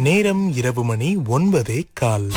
நேரம் இரவு மணி ஒன்பதே கால்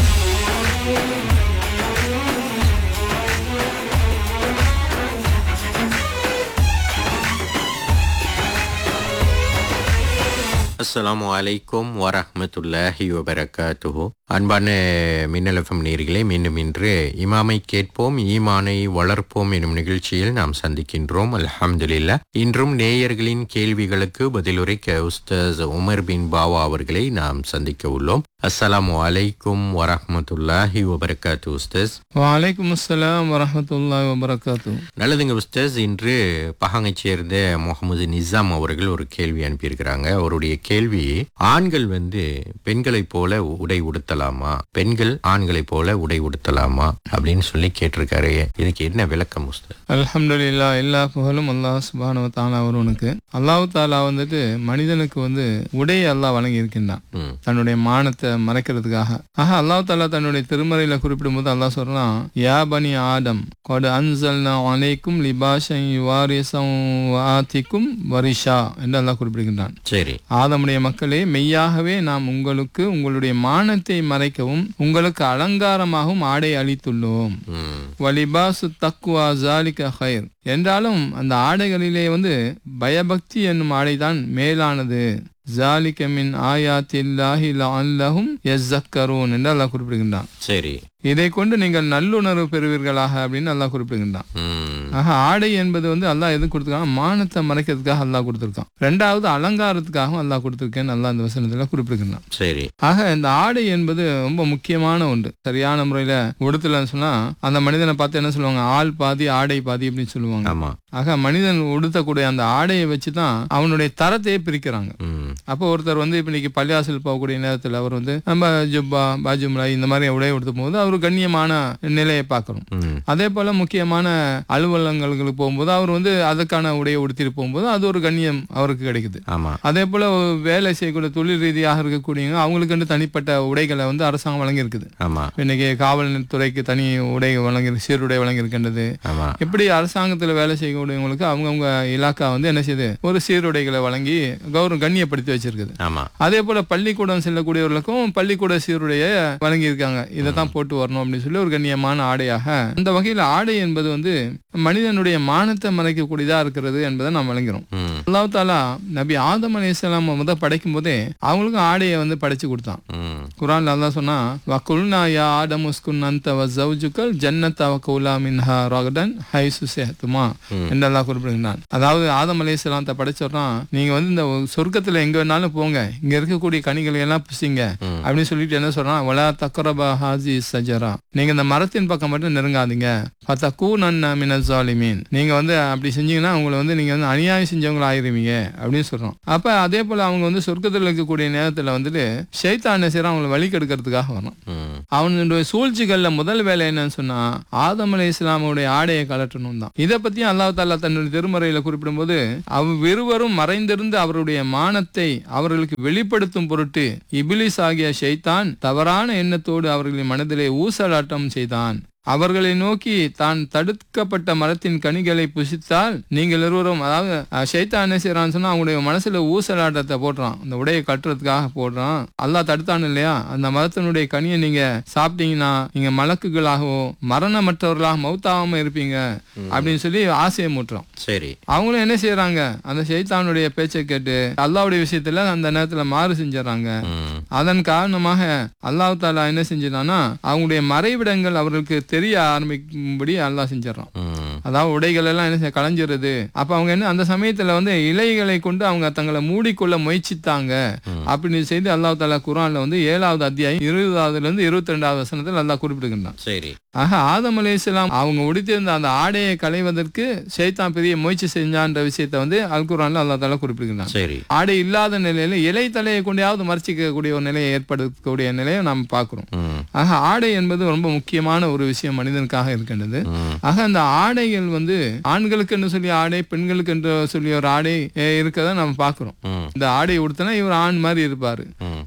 அஸ்ஸலாமு அலைக்கும் வரஹ்மத்துல்லாஹி வபரகாத்துஹு அன்பான மின்னலஃபம் நேர்களே மீண்டும் இன்று இமாமை கேட்போம் ஈமானை வளர்ப்போம் எனும் நிகழ்ச்சியில் நாம் சந்திக்கின்றோம் அல்ஹம்துலில்லா இன்றும் நேயர்களின் கேள்விகளுக்கு பதிலுரைக்க உஸ்தாஸ் உமர் பின் பாவா அவர்களை நாம் சந்திக்க உள்ளோம் அஸ்ஸலாமு அலைக்கும் வரஹ்மத்துல்லாஹி வபரகாத்து உஸ்தாஸ் வலைக்கும் அஸ்ஸலாம் வரஹமத்துல்லாஹி வபரகாத்து நல்லதுங்க உஸ்தாஸ் இன்று பஹாங்கைச் சேர்ந்த முகமது நிசாம் அவர்கள் ஒரு கேள்வி அனுப்பியிருக்கிறாங்க அவருடைய கேள்வி ஆண்கள் வந்து பெண்களைப் போல உடை உடுத்தலாமா பெண்கள் ஆண்களைப் போல உடை உடுத்தலாமா அப்படின்னு சொல்லி கேட்டிருக்காரு இதுக்கு என்ன விளக்கம் உஸ்தாஸ் அல்ஹம்துலில்லா எல்லா புகழும் அல்லாஹ் சுபானு தாலா ஒருவனுக்கு அல்லாஹ் தாலா வந்துட்டு மனிதனுக்கு வந்து உடையை அல்லாஹ் வழங்கி இருக்கின்றான் ம், தன்னுடைய மானத்தை மறைக்கிறதுக்காக ஆக அல்லாஹ் தாலா தன்னுடைய திருமறையில குறிப்பிடும் போது அல்லாஹ் சொல்றான் யா பனி ஆடம் கொடு அன்சல்னா அலைக்கும் லிபாஷை வாரிசம் வாத்திக்கும் வரிஷா என்று அல்லாஹ் குறிப்பிடுகின்றான் சரி ஆதமுடைய மக்களே மெய்யாகவே நாம் உங்களுக்கு உங்களுடைய மானத்தை மறைக்கவும் உங்களுக்கு அலங்காரமாகவும் ஆடை அளித்துள்ளோம் ம், வலிபாசு தக்குவா ஜாலிக ஹைர் என்றாலும் அந்த ஆடைகளிலே வந்து பயபக்தி என்னும் ஆடைதான் மேலானது ஜாலிக மின் ஆயாத்தில்லாஹி லஅல்லஹும் யஸ்ஸக்கரூன் என்று அல்லாஹ் குறிப்பிடுகின்றான் சரி இதை கொண்டு நீங்கள் நல்லுணர்வு பெறுவீர்களாக அப்படின்னு அல்லாஹ் குறிப்பிடுகின்றான் ம், ஆக ஆடை என்பது வந்து அல்லாஹ் எது கொடுத்துருக்கான் மானத்தை மறைக்கிறதுக்காக அல்லாஹ் கொடுத்துருக்கான் ரெண்டாவது அலங்காரத்துக்காகவும் அல்லாஹ் கொடுத்துருக்கேன்னு அல்லாஹ் அந்த வசனத்துல குறிப்பிடுகின்றான் சரி ஆக இந்த ஆடை என்பது ரொம்ப முக்கியமான ஒன்று சரியான முறையில உடுத்தலன்னு சொன்னா அந்த மனிதனை பார்த்து என்ன சொல்லுவாங்க ஆள் பாதி ஆடை பாதி அப்படின்னு சொல்லுவாங்க ஆமா ஆக மனிதன் உடுத்தக்கூடிய அந்த ஆடையை வச்சு தான் அவனுடைய தரத்தையே பிரிக்கிறாங்க ம், அப்போ ஒருத்தர் வந்து இப்ப இன்னைக்கு பள்ளியாசல் போகக்கூடிய நேரத்தில் அவர் வந்து நம்ம ஜுப்பா பாஜும்லா இந்த மாதிரி உடை உடுத்தும் போது அவர் கண்ணியமான நிலையை பார்க்கணும் ம், அதே போல முக்கியமான அலுவலகங்களுக்கு போகும்போது அவர் வந்து அதற்கான உடையை உடுத்திட்டு போகும்போது அது ஒரு கண்ணியம் அவருக்கு கிடைக்குது ஆமா அதே போல வேலை செய்யக்கூடிய தொழில் ரீதியாக இருக்கக்கூடியவங்க அவங்களுக்கு தனிப்பட்ட உடைகளை வந்து அரசாங்கம் வழங்கியிருக்குது ஆமா இன்னைக்கு காவல்துறைக்கு தனி உடை வழங்கி சீருடை வழங்கியிருக்கின்றது ஆமா இப்படி அரசாங்கத்துல வேலை செய்யக்கூடியவங்களுக்கு அவங்கவுங்க இலாக்கா வந்து என்ன செய்யுது ஒரு சீருடைகளை வழங்கி கௌரவம் கண்ணியப்படுத்தி வச்சிருக்குது ஆமா அதே போல பள்ளிக்கூடம் செல்லக்கூடியவர்களுக்கும் பள்ளிக்கூட சீருடைய வழங்கியிருக்காங்க இதை தான் போட்டு வரணும் அப்படின்னு சொல்லி ஒரு கண்ணியமான ஆடையாக அந்த வகையில் ஆடை என்பது வந்து மனிதனுடைய மானத்தை மறைக்கக்கூடியதா இருக்கிறது என்பதை நாம் வழங்குறோம் ம், அல்லாஹ் தாலா நபி ஆதம் அலைஹிஸ்ஸலாம் முத படைக்கும் போதே அவங்களுக்கும் ஆடையை வந்து படைச்சு கொடுத்தான் ம், குரான்ல அல்லாஹ் சொன்னா வகுல்னா யா ஆடம் உஸ்குன் அந்த வஸௌஜுக்கல் ஜன்னத வகௌலா மின்ஹா ரகடன் ஹைசு சேத்துமா ம். என்று அல்லாஹ் குறிப்பிடுகிறான் அதாவது ஆதம் அலைஹிஸ்ஸலாத்தை படைச்சோம்னா நீங்க வந்து இந்த சொர்க்கத்துல எங்க வேணாலும் போங்க இங்க இருக்கக்கூடிய கனிகளை எல்லாம் புசிங்க ம். அப்படின்னு சொல்லிட்டு என்ன சொல்றான் வலா தக்கரபா ஹாஜி சஜரா நீங்க இந்த மரத்தின் பக்கம் மட்டும் நெருங்காதீங்க பத்தக்கூ நன்ன மின ஜாலிமீன் நீங்க வந்து அப்படி செஞ்சீங்கன்னா உங்களை வந்து நீங்க வந்து அநியாயம் செஞ்சவங்கள ஆயிருவீங்க அப்படின்னு சொல்றோம் அப்ப அதே போல அவங்க வந்து சொர்க்கத்தில் இருக்கக்கூடிய நேரத்துல வந்துட்டு ஷைத்தான் என்ன செய்யறான் அவங்களை வழி கெடுக்கிறதுக்காக வரணும் ம், அவனுடைய சூழ்ச்சிகள்ல முதல் வேலை என்னன்னு சொன்னா ஆதம் அலை இஸ்லாமுடைய ஆடையை கலட்டணும் தான் இதை பத்தியும் அல்லாஹ் தாலா தன்னுடைய திருமறையில குறிப்பிடும்போது அவ் இருவரும் மறைந்திருந்து அவருடைய மானத்தை அவர்களுக்கு வெளிப்படுத்தும் பொருட்டு இபிலிஸ் ஆகிய ஷைத்தான் தவறான எண்ணத்தோடு அவர்களின் மனதிலே ஊசலாட்டம் செய்தான் அவர்களை நோக்கி தான் தடுக்கப்பட்ட மரத்தின் கனிகளை புசித்தால் நீங்கள் இருவரும் அதாவது அஹ், ஷைத்தான் என்ன செய்யறான்னு சொன்னா அவங்களுடைய மனசுல ஊசலாட்டத்தை போடுறான் அந்த உடையை கட்டுறதுக்காக போடுறான் அல்லாஹ் தடுத்தான் இல்லையா அந்த மரத்தினுடைய கனியை நீங்க சாப்பிட்டீங்கன்னா நீங்க மலக்குகளாகவோ மரணமற்றவர்களாக மௌத்தாகாம இருப்பீங்க அப்படின்னு சொல்லி ஆசையை மூட்டுறான் சரி அவங்களும் என்ன செய்யறாங்க அந்த ஷைத்தானுடைய பேச்சை கேட்டு அல்லாவுடைய விஷயத்துல அந்த நேரத்துல மாறு செஞ்சிடறாங்க ம், அதன் காரணமாக அல்லாஹ் தாலா என்ன செஞ்சிடான்னா அவங்களுடைய மறைவிடங்கள் அவர்களுக்கு தெரிய ஆரம்பிக்கும்படி அல்லாஹ் செஞ்சிடறான் ம், அதாவது உடைகள் எல்லாம் என்ன செய்ய களைஞ்சிருது அப்ப அவங்க என்ன அந்த சமயத்துல வந்து இலைகளை கொண்டு அவங்க தங்களை மூடிக்கொள்ள முயற்சித்தாங்க அப்படின்னு செய்து அல்லாஹ் தாலா குரான்ல வந்து ஏழாவது அத்தியாயம் இருபதாவதுல இருந்து இருபத்தி ரெண்டாவது வசனத்தில் அல்லாஹ் குறிப்பிடுகின்றான் சரி ஆக ஆதம் அலைஹிஸ்ஸலாம் அவங்க உடுத்திருந்த அந்த ஆடையை களைவதற்கு ஷைத்தான் பெரிய முயற்சி செஞ்சான்ற விஷயத்தை வந்து அல் குரான்ல அல்லாஹ் தாலா குறிப்பிடுகின்றான் சரி ஆடை இல்லாத நிலையில இலை தலையை கொண்டாவது மறைச்சிக்கக்கூடிய ஒரு நிலையை ஏற்படுத்தக்கூடிய நிலையை நாம் பார்க்கிறோம் ம், ஆக ஆடை என்பது ரொம்ப முக்கியமான ஒரு விஷயம் மனிதனுக்காக இருக்கின்றது ம், ஆக அந்த ஆடைகள் வந்து ஆண்களுக்கு என்று சொல்லி ஆடை பெண்களுக்கு என்று சொல்லி ஒரு ஆடை அஹ், இருக்கதை நம்ம பார்க்கிறோம் ம், இந்த ஆடை உடுத்தினா இவர் ஆண் மாதிரி இருப்பாரு ம்,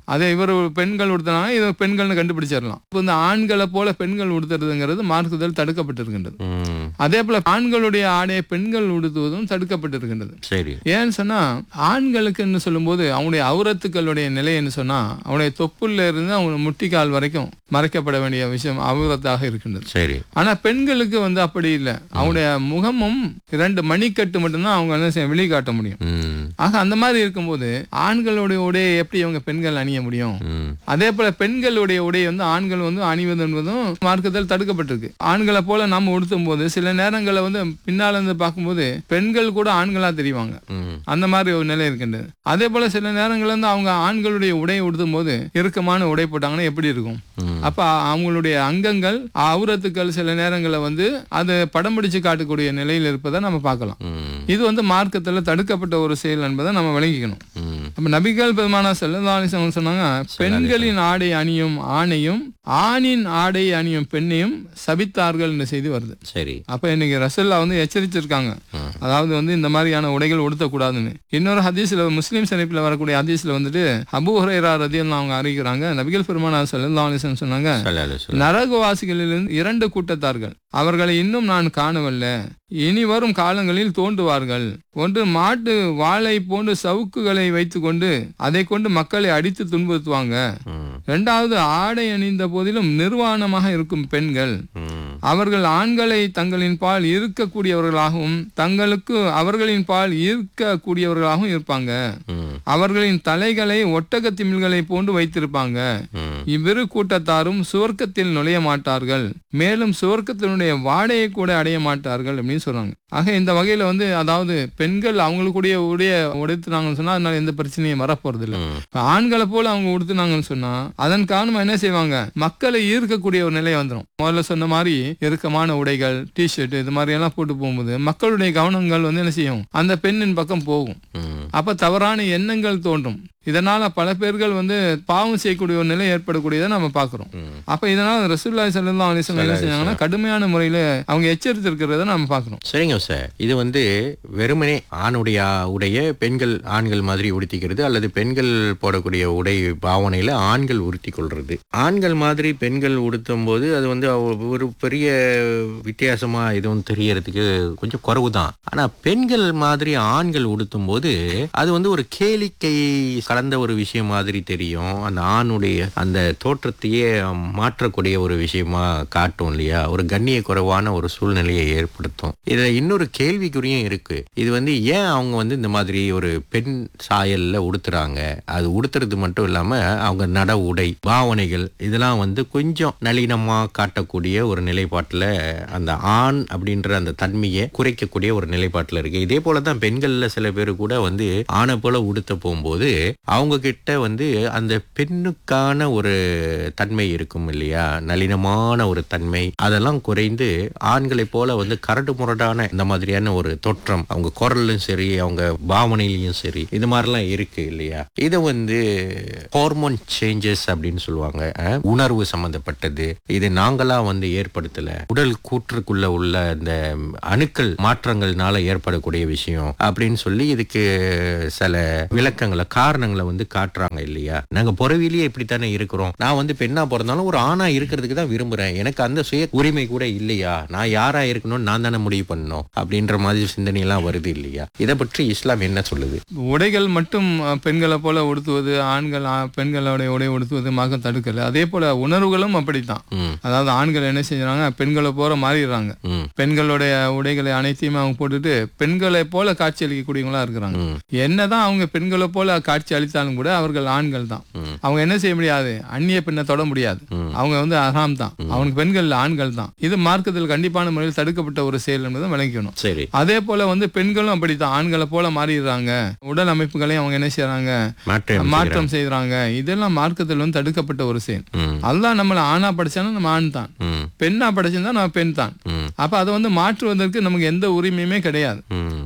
அதே இவர் பெண்கள் உடுத்தினா இது பெண்கள்னு கண்டுபிடிச்சிடலாம் இப்போ இந்த ஆண்களை போல பெண்கள் உடுத்துறதுங்கிறது மார்க்குதல் தடுக்கப்பட்டிருக்கின்றது ம். அதே போல ஆண்களுடைய ஆடையை பெண்கள் உடுத்துவதும் தடுக்கப்பட்டிருக்கின்றது சரி ஏன்னு சொன்னா ஆண்களுக்குன்னு சொல்லும்போது அவனுடைய அவுரத்துக்களுடைய நிலைன்னு சொன்னா அவனுடைய தொப்புல இருந்து அவங்க முட்டிக்கால் வரைக்கும் மறைக்கப்பட வேண்டிய விஷயம் அவுரத்தாக இருக்கின்றது சரி ஆனா பெண்களுக்கு வந்து அப்படி இல்லை அவனுடைய முகமும் இரண்டு மணிக்கட்டு மட்டும்தான் அவங்க என்ன செய்ய வெளிக்காட்ட முடியும் ம். ஆக அந்த மாதிரி இருக்கும்போது ஆண்களுடைய உடையை எப்படி அவங்க பெண்கள் அணிய முடியும் ம். அதே போல பெண்களுடைய உடையை வந்து ஆண்கள் வந்து அணிவது என்பதும் மார்க்கத்தில் தடுக்கப்பட்டிருக்கு ஆண்களை போல நம்ம உடுத்தும் போது சில நேரங்களில் வந்து பின்னால இருந்து பார்க்கும்போது பெண்கள் கூட ஆண்களா தெரிவாங்க ம். அந்த மாதிரி ஒரு நிலை இருக்கின்றது அதே போல சில நேரங்கள்ல வந்து அவங்க ஆண்களுடைய உடையை உடுத்தும் போது இறுக்கமான உடை போட்டாங்கன்னா எப்படி இருக்கும் ம். அப்ப அவங்களுடைய அங்கங்கள் அவுரத்துக்கள் சில நேரங்களில் வந்து அது படம் பிடிச்சு காட்டக்கூடிய நிலையில் இருப்பதை நம்ம பார்க்கலாம் ம். இது வந்து மார்க்கத்துல தடுக்கப்பட்ட ஒரு செயல் என்பதை நம்ம விளங்கிக்கணும் ம். அப்ப நபிகள் பெருமானா செல்லதாலிசம் சொன்னாங்க பெண்களின் ஆடை அணியும் ஆணையும் ஆணின் ஆடை அணியும் பெண்ணையும் சபித்தார்கள் என்ற செய்தி வருது சரி அப்ப இன்னைக்கு ரசல்லா வந்து எச்சரிச்சிருக்காங்க ம். அதாவது வந்து இந்த மாதிரியான உடைகள் உடுத்தக்கூடாதுன்னு இன்னொரு ஹதீஸ்ல முஸ்லீம் ஷரீஃப்ல வரக்கூடிய ஹதீஸ்ல வந்துட்டு அபு ஹுரைரா ரதியல்லாம் அவங்க அறிவிக்கிறாங்க நபிகள் பெருமானா செல்லதாலிசம் சொன்னாங்க சல்லல்லாஹு அலைஹி வஸல்லம். நரகவாசிகளிலிருந்து இரண்டு கூட்டத்தார்கள் அவர்களை இன்னும் நான் காணவல்ல இனி வரும் காலங்களில் தோன்றுவார்கள் ஒன்று மாட்டு வாளை போன்று சவுக்குகளை வைத்துக்கொண்டு அதை கொண்டு மக்களை அடித்து துன்புறுத்துவாங்க ம். இரண்டாவது ஆடை அணிந்த போதிலும் நிர்வாணமாக இருக்கும் பெண்கள் ம். அவர்கள் ஆண்களை தங்களின் பால் ஈர்க்கக்கூடியவர்களாகவும் தங்களுக்கு அவர்களின் பால் ஈர்க்கக்கூடியவர்களாகவும் இருப்பாங்க ம். அவர்களின் தலைகளை ஒட்டக திமில்களை போன்று வைத்திருப்பாங்க ம். இவ்விரு கூட்டத்தாரும் சுவர்க்கத்தில் நுழைய மாட்டார்கள் மேலும் சுவர்க்கத்தினுடைய வாடையை கூட அடைய மாட்டார்கள் அப்படின்னு சொல்றாங்க ஆக இந்த வகையில வந்து அதாவது பெண்கள் அவங்களுக்குடைய உடைய உடுத்துனாங்கன்னு சொன்னா அதனால எந்த பிரச்சனையும் வரப்போறது இல்லை ம். இப்ப ஆண்களை போல அவங்க உடுத்துனாங்கன்னு சொன்னா அதன் காரணமா என்ன செய்வாங்க மக்களை ஈர்க்கக்கூடிய ஒரு நிலை வந்துடும் முதல்ல சொன்ன மாதிரி இறுக்கமான உடைகள் டிஷர்ட் இது மாதிரி எல்லாம் போட்டு போகும்போது மக்களுடைய கவனங்கள் வந்து என்ன செய்யும் அந்த பெண்ணின் பக்கம் போகும் ம். அப்ப தவறான எண்ணங்கள் தோன்றும் இதனால பல பேர்கள் வந்து பாவம் செய்யக்கூடிய ஒரு நிலை ஏற்படக்கூடியதை நம்ம பாக்குறோம் ம். அப்ப இதனால ரசூல்லாய் சல்லா அலிஸ்லாம் என்ன செஞ்சாங்கன்னா கடுமையான முறையில அவங்க எச்சரித்திருக்கிறத நம்ம பாக்குறோம் சரிங்க சார் இது வந்து வெறுமனே ஆணுடைய உடைய பெண்கள் ஆண்கள் மாதிரி உடுத்திக்கிறது அல்லது பெண்கள் போடக்கூடிய உடை பாவனையில ஆண்கள் உடுத்தி கொள்றது ஆண்கள் மாதிரி பெண்கள் உடுத்தும் போது அது வந்து அவ- ஒரு பெரிய வித்தியாசமா எதுவும் தெரியறதுக்கு கொஞ்சம் குறைவு தான் ஆனா பெண்கள் மாதிரி ஆண்கள் உடுத்தும் போது அது வந்து ஒரு கேளிக்கை கலந்த ஒரு விஷயம் மாதிரி தெரியும் அந்த ஆணுடைய அந்த தோற்றத்தையே மாற்றக்கூடிய ஒரு விஷயமா காட்டும் இல்லையா ஒரு கண்ணிய குறைவான ஒரு சூழ்நிலையை ஏற்படுத்தும் இதுல இன்னொரு கேள்விக்குறியும் இருக்கு இது வந்து ஏன் அவங்க வந்து இந்த மாதிரி ஒரு பெண் சாயல்ல உடுத்துறாங்க அது உடுத்துறது மட்டும் இல்லாம அவங்க நட உடை பாவனைகள் இதெல்லாம் வந்து கொஞ்சம் நளினமா காட்டக்கூடிய ஒரு நிலைப்பாட்டுல அந்த ஆண் அப்படின்ற அந்த தன்மையை குறைக்கக்கூடிய ஒரு நிலைப்பாட்டுல இருக்கு இதே போலதான் பெண்கள்ல சில பேர் கூட வந்து ஆணை போல உடுத்த போகும்போது அவங்க கிட்ட வந்து அந்த பெண்ணுக்கான ஒரு தன்மை இருக்கும் இல்லையா நளினமான ஒரு தன்மை அதெல்லாம் குறைந்து ஆண்களை போல வந்து கரடு முரடான இந்த மாதிரியான ஒரு தோற்றம் அவங்க குரலும் சரி அவங்க பாவனையிலையும் சரி இது மாதிரிலாம் இருக்கு இல்லையா இதை வந்து ஹார்மோன் சேஞ்சஸ் அப்படின்னு சொல்லுவாங்க அஹ், உணர்வு சம்பந்தப்பட்டது இது நாங்களா வந்து ஏற்படுத்தல உடல் கூற்றுக்குள்ள உள்ள இந்த அணுக்கள் மாற்றங்கள்னால ஏற்படக்கூடிய விஷயம் அப்படின்னு சொல்லி இதுக்கு சில விளக்கங்களை காரணங்களை வந்து காட்டுறாங்க இல்லையா நாங்க பிறவிலேயே இப்படித்தானே இருக்கிறோம் நான் வந்து பெண்ணா பிறந்தாலும் ஒரு ஆணா இருக்கிறதுக்கு தான் விரும்புறேன் எனக்கு அந்த சுய உரிமை கூட இல்லையா நான் யாரா இருக்கணும்னு நான் தானே முடிவு பண்ணணும் அப்படின்ற மாதிரி சிந்தனை எல்லாம் வருது இல்லையா இதை பற்றி இஸ்லாம் என்ன சொல்லுது உடைகள் மட்டும் அஹ், பெண்களை போல உடுத்துவது ஆண்கள் ஆ- பெண்களுடைய உடை உடுத்துவது மக தடுக்கல அதே போல உணர்வுகளும் அப்படித்தான் ம் அதாவது ஆண்கள் என்ன செஞ்சுறாங்க பெண்களை போல மாறிடுறாங்க ம் பெண்களுடைய உடைகளை அனைத்தையுமே அவங்க போட்டுட்டு பெண்களை போல காட்சி அளிக்கக்கூடியவங்களா இருக்கிறாங்க ம் என்னதான் அவங்க பெண்களை போல காட்சி அளித்தாலும் கூட அவர்கள் ஆண்கள் தான் ம். அவங்க என்ன செய்ய முடியாது அந்நிய பெண்ணை தொட முடியாது ம். அவங்க வந்து அறாம் தான் அவனுக்கு பெண்கள் இல்ல, ஆண்கள் தான் இது மார்க்கத்தில் கண்டிப்பான முறையில் தடுக்கப்பட்ட ஒரு செயல் என்பதை விளங்கிக்கணும் சரி அதே போல வந்து பெண்களும் அப்படித்தான் ஆண்களை போல மாறிடுறாங்க உடல் அமைப்புகளையும் அவங்க என்ன செய்யறாங்க மாற்றம் மாற்றம் செய்யறாங்க இதெல்லாம் மார்க்கத்தில் வந்து தடுக்கப்பட்ட ஒரு செயல் ம் அல்லாஹ் நம்மளை ஆணா படைச்சானா நம்ம ஆண் தான் ம் பெண்ணா படைச்சிருந்தா நம்ம பெண் தான் ம் அப்ப அதை வந்து மாற்றுவதற்கு நமக்கு எந்த உரிமையுமே கிடையாது ம்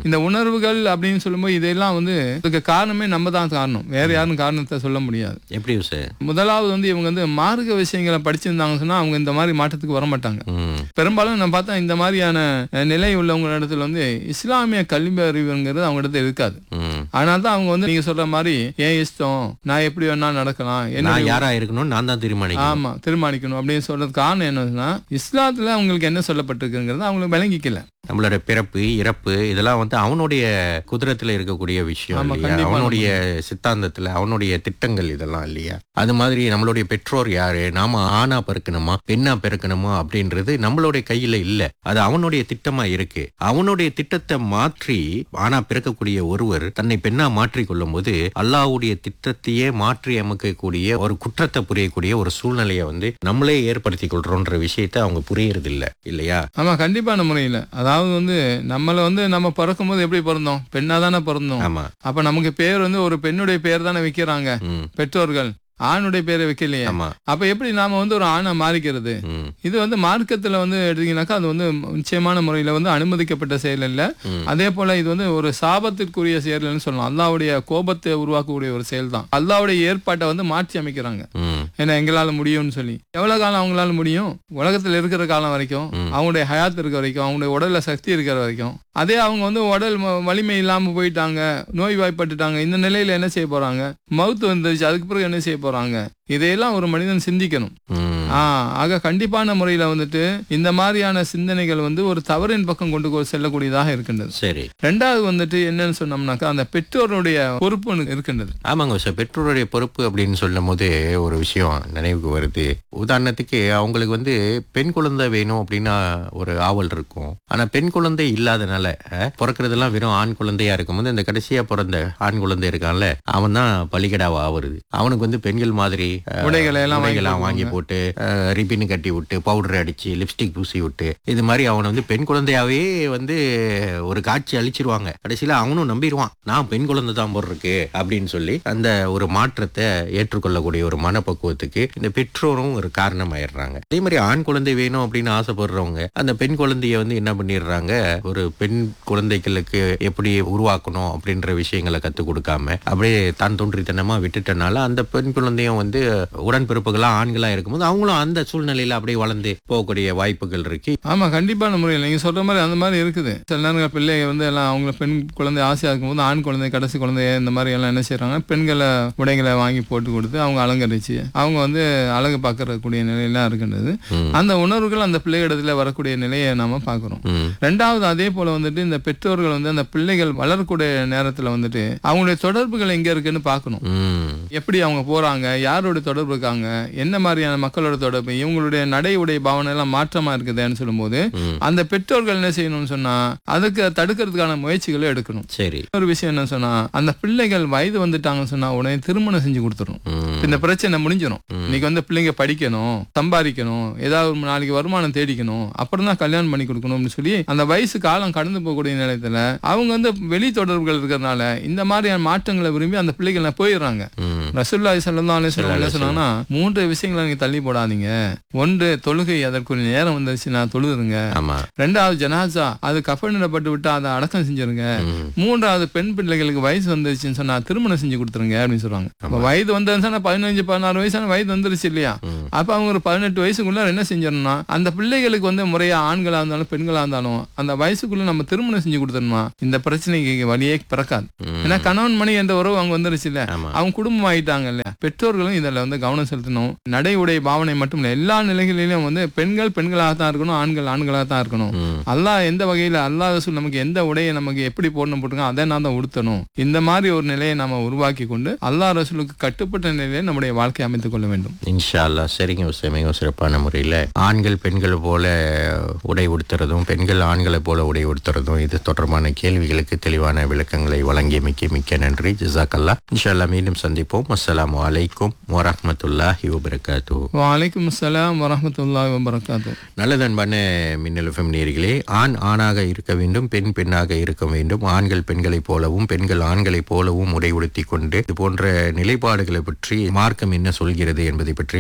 இந்த உணர்வுகள் அப்படின்னு சொல்லும்போது இதெல்லாம் வந்து இதுக்கு காரணமே நம்ம தான் காரணம் வேற யாரும் காரணத்தை சொல்ல முடியாது எப்படி சார் முதலாவது வந்து இவங்க வந்து மார்க்க விஷயங்களை படிச்சிருந்தாங்கன்னு சொன்னா அவங்க இந்த மாதிரி மாற்றத்துக்கு வர மாட்டாங்க ம் பெரும்பாலும் நம்ம பார்த்தா இந்த மாதிரியான அஹ், நிலை உள்ளவங்க இடத்துல வந்து இஸ்லாமிய கல்வி அறிவுங்கிறது அவங்க இடத்துல இருக்காது ம் அதனால தான் அவங்க வந்து நீங்க சொல்ற மாதிரி ஏன் இஷ்டம் நான் எப்படி வேணா நடக்கலாம் என்ன நான் யாரா இருக்கணும் நான் தான் தீர்மானிக்கணும் ஆமா தீர்மானிக்கணும் அப்படின்னு சொல்றது காரணம் என்னன்னா இஸ்லாத்துல அவங்களுக்கு என்ன சொல்லப்பட்டிருக்குங்கிறது அவங்களுக்கு விளங்கிக்கல நம்மளோட பிறப்பு இறப்பு இதெல்லாம் வந்து அவனுடைய குதிரத்துல இருக்கக்கூடிய விஷயம் ஆமா, இல்லையா கண்டிப்பா. அவனுடைய சித்தாந்தத்துல அவனுடைய திட்டங்கள் இதெல்லாம் இல்லையா அது மாதிரி நம்மளுடைய பெற்றோர் யாரு நாம ஆணா பிறக்கணுமா பெண்ணா பிறக்கணுமா அப்படின்றது நம்மளுடைய கையில இல்ல அது அவனுடைய திட்டமா இருக்கு அவனுடைய திட்டத்தை மாற்றி ஆணா பிறக்கக்கூடிய ஒருவர் தன்னை பெண்ணா மாற்றி கொள்ளும் போது அல்லாஹ்வுடைய திட்டத்தையே மாற்றி அமைக்கக்கூடிய ஒரு குற்றத்தை புரியக்கூடிய ஒரு சூழ்நிலையை வந்து நம்மளே ஏற்படுத்தி கொள்றோன்ற விஷயத்தை அவங்க புரியறது இல்ல இல்லையா ஆமா கண்டிப்பான முறையில அதாவது வந்து நம்மள வந்து நம்ம பிறக்கும்போது எப்படி பிறந்தோம் பெண்ணா தானே பிறந்தோம் ஆமா அப்ப நமக்கு பேர் வந்து ஒரு பெண்ணுடைய பேர் தானே வைக்கிறாங்க ம் பெற்றோர்கள் ஆணுடைய பேரை வைக்கலையே ஆமா அப்ப எப்படி நாம வந்து ஒரு ஆணை மாறிக்கிறது ம் இது வந்து மார்க்கத்துல வந்து எடுத்தீங்கன்னாக்கா அது வந்து நிச்சயமான முறையில வந்து அனுமதிக்கப்பட்ட செயல் இல்ல ம். அதே போல இது வந்து ஒரு சாபத்திற்குரிய செயல்னு சொல்லலாம் அல்லாவுடைய கோபத்தை உருவாக்கக்கூடிய ஒரு செயல் தான் அல்லாவுடைய ஏற்பாட்டை வந்து மாற்றி அமைக்கிறாங்க ம் ஏன்னா எங்களால முடியும்னு சொல்லி எவ்வளவு காலம் அவங்களால முடியும் உலகத்துல இருக்கிற காலம் வரைக்கும் ம். அவங்களுடைய ஹயாத் இருக்கிற வரைக்கும் அவங்களுடைய உடல்ல சக்தி இருக்கிற வரைக்கும் அதே அவங்க வந்து உடல் ம- வலிமை இல்லாம போயிட்டாங்க நோய் வாய்ப்பட்டுட்டாங்க இந்த நிலையில என்ன செய்ய போறாங்க மவுத்து வந்துருச்சு அதுக்கு பிறகு என்ன செய்ய போறாங்க இதையெல்லாம் ஒரு மனிதன் சிந்திக்கணும் ம் ஆ ஆக கண்டிப்பான முறையில வந்துட்டு இந்த மாதிரியான சிந்தனைகள் வந்து ஒரு தவறின் பக்கம் கொண்டு கொ- செல்லக்கூடியதாக இருக்கின்றது சரி ரெண்டாவது வந்துட்டு என்னன்னு சொன்னோம்னாக்கா அந்த பெற்றோருடைய பொறுப்பு ஒண்ணு இருக்கின்றது ஆமாங்க சார் பெற்றோருடைய பொறுப்பு அப்படின்னு சொல்லும் போது ஒரு விஷயம் நினைவுக்கு வருது உதாரணத்துக்கு அவங்களுக்கு வந்து பெண் குழந்தை வேணும் அப்படின்னா ஒரு ஆவல் இருக்கும் ஆனா பெண் குழந்தை இல்லாதனால அஹ், பிறக்கறதெல்லாம் வெறும் ஆண் குழந்தையா இருக்கும்போது இந்த கடைசியா பிறந்த ஆண் குழந்தை இருக்கான்ல அவன் தான் பலிகடாவா ஆவருது அவனுக்கு வந்து பெண்கள் மாதிரி அஹ், உடைகளை எல்லாம் வாங்கி உடைகளை வாங்கி போட்டு ரிபின் கட்டி விட்டு பவுடர் அடிச்சு லிப்ஸ்டிக் பூசி விட்டு இது மாதிரி அவனை வந்து பெண் குழந்தையாவே வந்து ஒரு காட்சி அழிச்சிருவாங்க கடைசியில அவனும் நம்பிடுவான் நான் பெண் குழந்தை தான் போடுறக்கு அப்படின்னு சொல்லி அந்த ஒரு மாற்றத்தை ஏற்றுக்கொள்ளக்கூடிய ஒரு மனப்பக்குவத்துக்கு இந்த பெற்றோரும் ஒரு காரணம் ஆயிடுறாங்க அதே மாதிரி ஆண் குழந்தை வேணும் அப்படின்னு ஆசைப்படுறவங்க அந்த பெண் குழந்தைய வந்து என்ன பண்ணிடுறாங்க ஒரு பெண் குழந்தைகளுக்கு எப்படி உருவாக்கணும் அப்படின்ற விஷயங்களை கத்துக் கொடுக்காம அப்படியே தான் தோன்றித்தனமா விட்டுட்டனால அந்த பெண் குழந்தையும் வந்து உடன்பிறப்புகளா ஆண்களா இருக்கும்போது அவங்களும் அந்த சூழ்நிலையில அப்படியே வளர்ந்து போகக்கூடிய வாய்ப்புகள் இருக்கு ஆமா கண்டிப்பான முறையில் நீங்க சொல்ற மாதிரி அந்த மாதிரி இருக்குது சில நேரங்கள் பிள்ளைங்க வந்து எல்லாம் அவங்க பெண் குழந்தை ஆசையா இருக்கும்போது ஆண் குழந்தை கடைசி குழந்தைய இந்த மாதிரி எல்லாம் என்ன செய்றாங்க பெண்களை உடைகளை வாங்கி போட்டு கொடுத்து அவங்க அலங்கரிச்சு அவங்க வந்து அழகு பார்க்கறக்கூடிய நிலையெல்லாம் இருக்கின்றது ம். அந்த உணர்வுகள் அந்த பிள்ளைகளிடத்துல வரக்கூடிய நிலையை நாம பார்க்கிறோம் ம், ரெண்டாவது அதே போல வந்துட்டு இந்த பெற்றோர்கள் வந்து அந்த பிள்ளைகள் வளரக்கூடிய நேரத்துல வந்துட்டு அவங்களுடைய தொடர்புகள் எங்க இருக்குன்னு பார்க்கணும் ம், எப்படி அவங்க போறாங்க யாரோட தொடர்பு இருக்காங்க என்ன மாதிரியான மக்களோட தொடர்பு இவங்களுடைய நடை உடை பாவனை எல்லாம் மாற்றமா இருக்குதுன்னு சொல்லும்போது ம். அந்த பெற்றோர்கள் என்ன செய்யணும்னு சொன்னா அதுக்கு தடுக்கிறதுக்கான முயற்சிகளை எடுக்கணும் சரி ஒரு விஷயம் என்ன சொன்னா அந்த பிள்ளைகள் வயது வந்துட்டாங்கன்னு சொன்னா உடனே திருமணம் செஞ்சு கொடுத்துரும் ம், இந்த பிரச்சனை முடிஞ்சிடும் ம். இன்னைக்கு வந்து பிள்ளைங்க படிக்கணும் சம்பாதிக்கணும் ஏதாவது ஒரு நாளைக்கு வருமானம் தேடிக்கணும் அப்புறம் தான் கல்யாணம் பண்ணி கொடுக்கணும்னு சொல்லி அந்த வயசு காலம் கடந்து போகக்கூடிய நிலையத்துல அவங்க வந்து வெளி தொடர்புகள் இருக்கிறதுனால இந்த மாதிரியான மாற்றங்களை விரும்பி அந்த பிள்ளைகள் போயிடுறாங்க ம், ரசூல்லாய் சல்லா அலிஸ்லாம் என்ன சொன்னாங்கன்னா மூன்று விஷயங்களை நீங்க தள்ளி போடாதீங்க ஒன்று தொழுகை அதற்குரிய நேரம் வந்துருச்சுன்னா தொழுதுருங்க ஆமா ரெண்டாவது ஜனாசா அது கஃனிடப்பட்டு விட்டா அதை அடக்கம் செஞ்சிருங்க ம், மூன்றாவது பெண் பிள்ளைகளுக்கு வயசு வந்துருச்சுன்னு சொன்னா திருமணம் செஞ்சு கொடுத்துருங்க அப்படின்னு சொல்றாங்க அப்ப வயது வந்ததுன்னா பதினஞ்சு பதினாறு வயசான வயது வந்துருச்சு இல்லையா ம். அப்ப அவங்க ஒரு பதினெட்டு வயசுக்குள்ள என்ன செஞ்சிடணும்னா அந்த பிள்ளைகளுக்கு வந்து முறையா ஆண்களா இருந்தாலும் பெண்களா இருந்தாலும் அந்த வயசுக்குள்ள நம்ம திருமணம் செஞ்சு கொடுத்துடணுமா இந்த பிரச்சனைக்கு வழியே பிறக்காது ம். ஏன்னா கணவன் மணி என்ற உறவு அவங்க வந்துருச்சு இல்ல ஆமா அவங்க குடும்பம் ஆயிட்டாங்க இல்லையா பெற்றோர்களும் இதுல வந்து கவனம் செலுத்தணும் நடை உடை பாவனை மட்டும் இல்ல எல்லா நிலைகளிலும் வந்து பெண்கள் பெண்களாக தான் இருக்கணும் ஆண்கள் ஆண்களாக தான் இருக்கணும் ம், அல்லாஹ் எந்த வகையில அல்லாஹ் ரசூல் நமக்கு எந்த உடையை நமக்கு எப்படி போடணும் போட்டுருக்கோம் அதை நான் தான் உடுத்தணும் இந்த மாதிரி ஒரு நிலையை நாம உருவாக்கி கொண்டு அல்லாஹ் ரசூலுக்கு கட்டுப்பட்ட நிலையை நம்முடைய வாழ்க்கை அமைத்துக் கொள்ள வேண்டும் இன்ஷா அல்லாஹ் சரிங்க உஸ்தாத், மிகவும் சிறப்பான முறையில் ஆண்கள் பெண்கள் போல உடை உடுத்துறதும் பெண்கள் ஆண்களை போல உடை உடுத்துறதும் இது தொடர்பான கேள்விகளுக்கு தெளிவான விளக்கங்களை வழங்கியமைக்கு மிக்க நன்றி ஜிசாக்கல்லா இன்ஷா அல்லாஹ் மீண்டும் சந்திப்போம் அஸ்ஸலாமு அலைக்கும் வரஹ்மத்துல்லாஹி வபரகாத்து வலைக்கும் அஸ்ஸலாம் வரஹ்மத்துல்லாஹி வபரகாத்து நல்லது அன்பான மின்னல் எஃப்எம் நேயர்களே ஆண் ஆணாக இருக்க வேண்டும் பெண் பெண்ணாக இருக்க வேண்டும் ஆண்கள் பெண்களைப் போலவும் பெண்கள் ஆண்களைப் போலவும் உடை உடுத்திக் கொண்டு இது போன்ற நிலைப்பாடுகளை பற்றி மார்க்கம் என்ன சொல்கிறது என்பதை பற்றி மிகவும்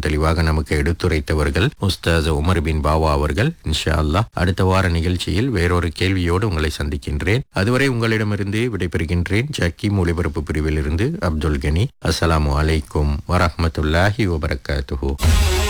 தெளிவாக நமக்கு எடுத்துரைத்தவர்கள் உஸ்தாஸ் உமர் பின் பாவா அவர்கள் இன்ஷா அல்லாஹ் அடுத்த வார நிகழ்ச்சியில் வேறொரு கேள்வியோடு உங்களை சந்திக்கின்றேன் அதுவரை உங்களிடமிருந்து விடைபெறுகின்றேன் ஜக்கீம் ஒளிபரப்பு பிரிவிலிருந்து அப்துல் கனி அஸ்ஸலாமு அலைக்கும் வரஹ்மத்துல்லாஹி வபரகாத்துஹு